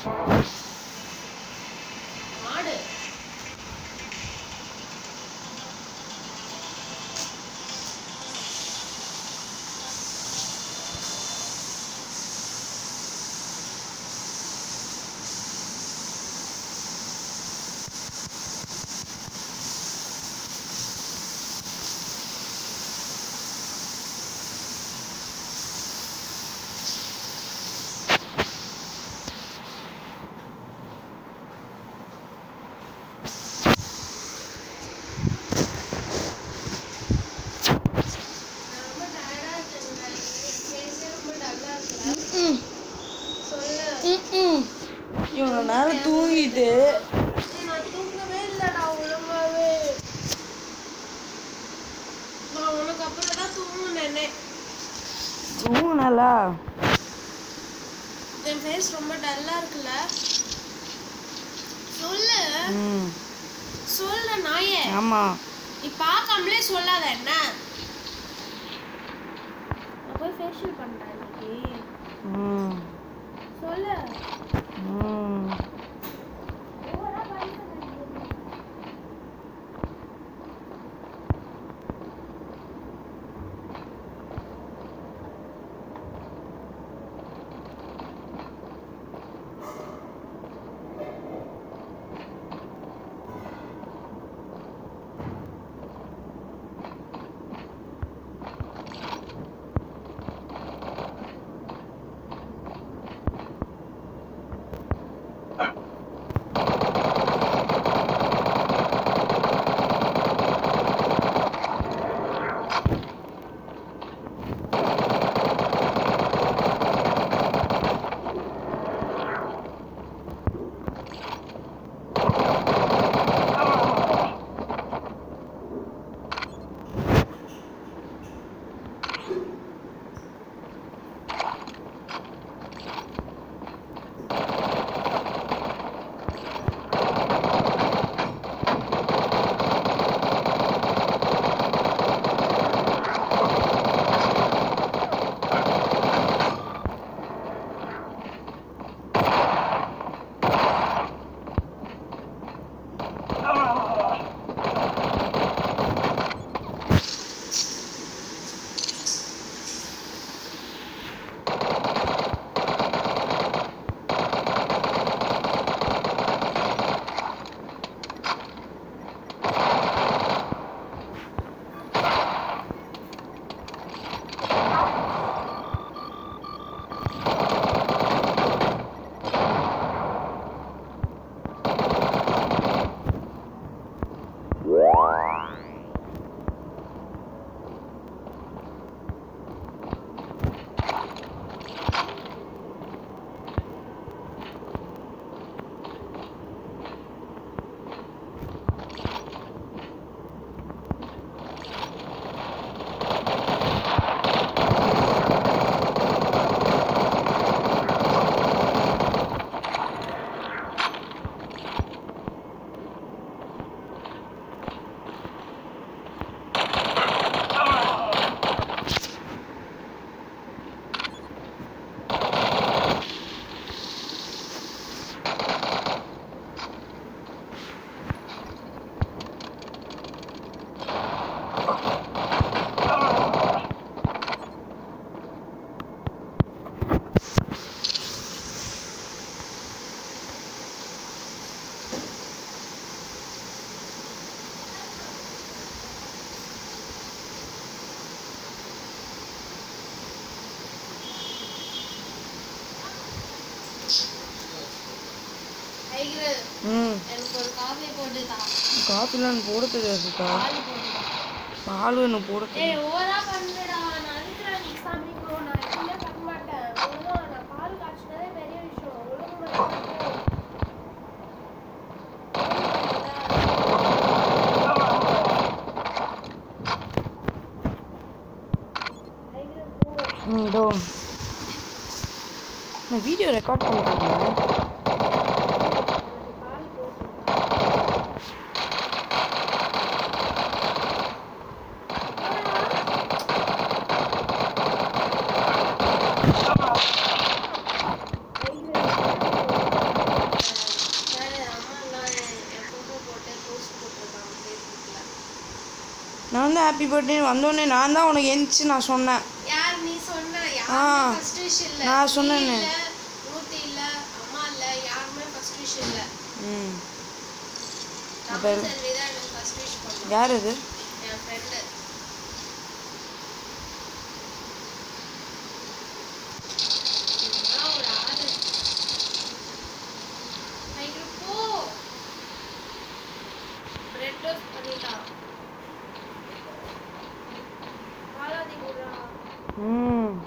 மாடு நான் ரொம்ப டயர்டா இருக்கேன் ஃபேஸ் ரொம்ப டல்லா இருக்குல்ல ம் சொல்லு ம் இவ்வளோ நேரம் தூங்கிட்டு நான் தூங்கவே இல்லடா ஒழுங்காவே நான் உனக்கு அப்புறம் தான் தூங்குனேனே தூங்கினலா என் ஃபேஸ் ரொம்ப டல்லா இருக்குல்ல சொல்லு ம் சொல்லு நாயே ஆமாம் நீ பார்க்காமலே சொல்லாத என்ன நான் போய் ஃபேஷியல் பண்றேன் இன்னைக்கு ம் சொல்லு ம் ஓவரா பண்ணிட்டு ஐகிரல் ம் எனக்கு ஒரு காஃபி போட்டு தா காஃபிலாம் எனக்கு போட தெரியாதுக்கா பால் போட்டு தா பாலும் எனக்கு போட தெரியாது ஏய் ஓவரா பண்ணுடா நான் இருக்கிறேன் நீ சாமிக்கோ நான் எப்பவுமே பண்ண மாட்டேன் ஒழுங்கா நான் பால் காய்ச்சினதே பெரிய விஷயம் ஒழுங்கு மட்டும் ம் இதோ நான் வீடியோ ரெக்கார்ட் பண்ணிருக்கேன் பால் போட்டு ஹாப்பி பர்த்டே வந்தோடனே நான் தான் உனக்கு எந்திச்சு நான் சொன்னேன் யார் நீ சொன்ன ஆ, யாருமே ஃபர்ஸ்ட் விஷ் இல்ல நான் நீ சொன்னேனே. இல்ல மூர்த்தி இல்ல அம்மா இல்ல யாருமே ஃபர்ஸ்ட் விஷ் இல்ல ம் தமிழ் செல்வி தான் எனக்கு ஃபர்ஸ்ட் விஷ் பண்ணோம் யார் இது என் ஃப்ரெண்டு ஒரு ஆளு நைட்டு போ பிரெட் டோஸ்ட் பண்ணிட்டான் பாலாதி குடுறா ம்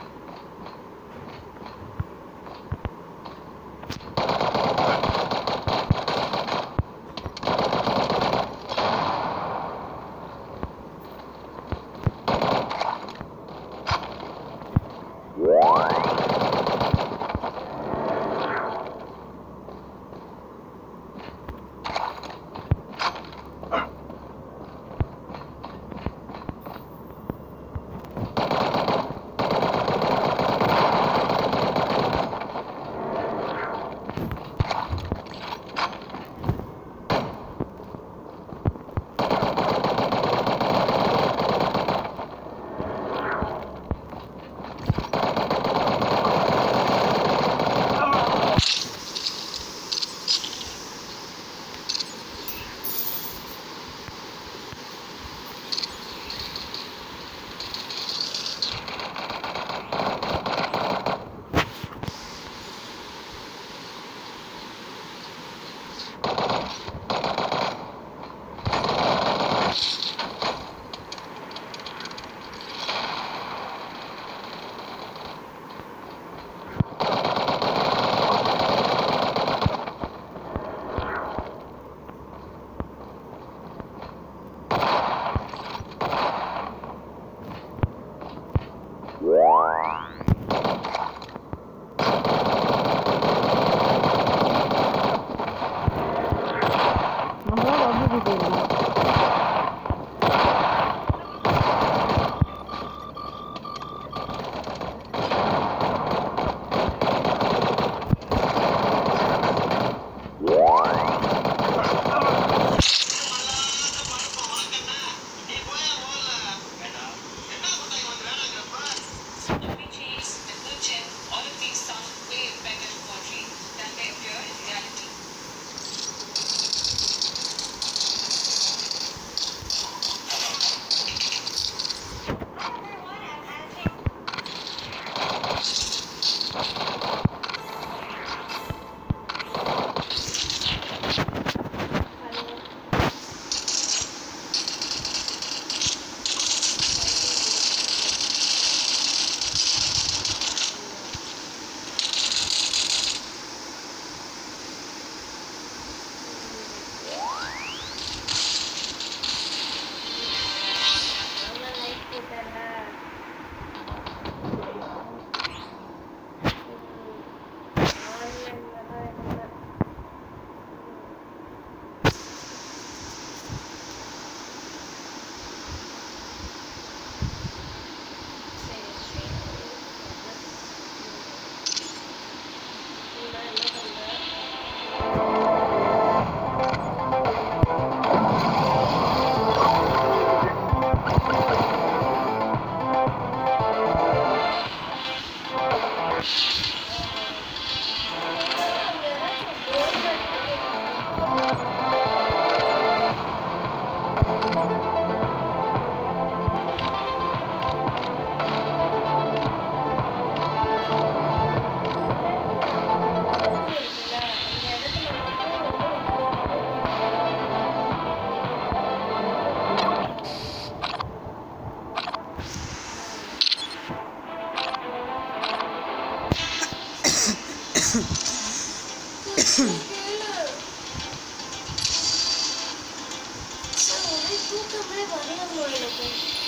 நம்ம அப்படி போயிருக்கோம் Every cheese, the good gem, all of these sound way better in poetry than they appear in reality. நம்ம லைட் போட்டல ஆன்லைன்ல தான் இருந்தேன் சரி சரி நான் என்ன பண்றேன் தூக்கமே வரைய முடியல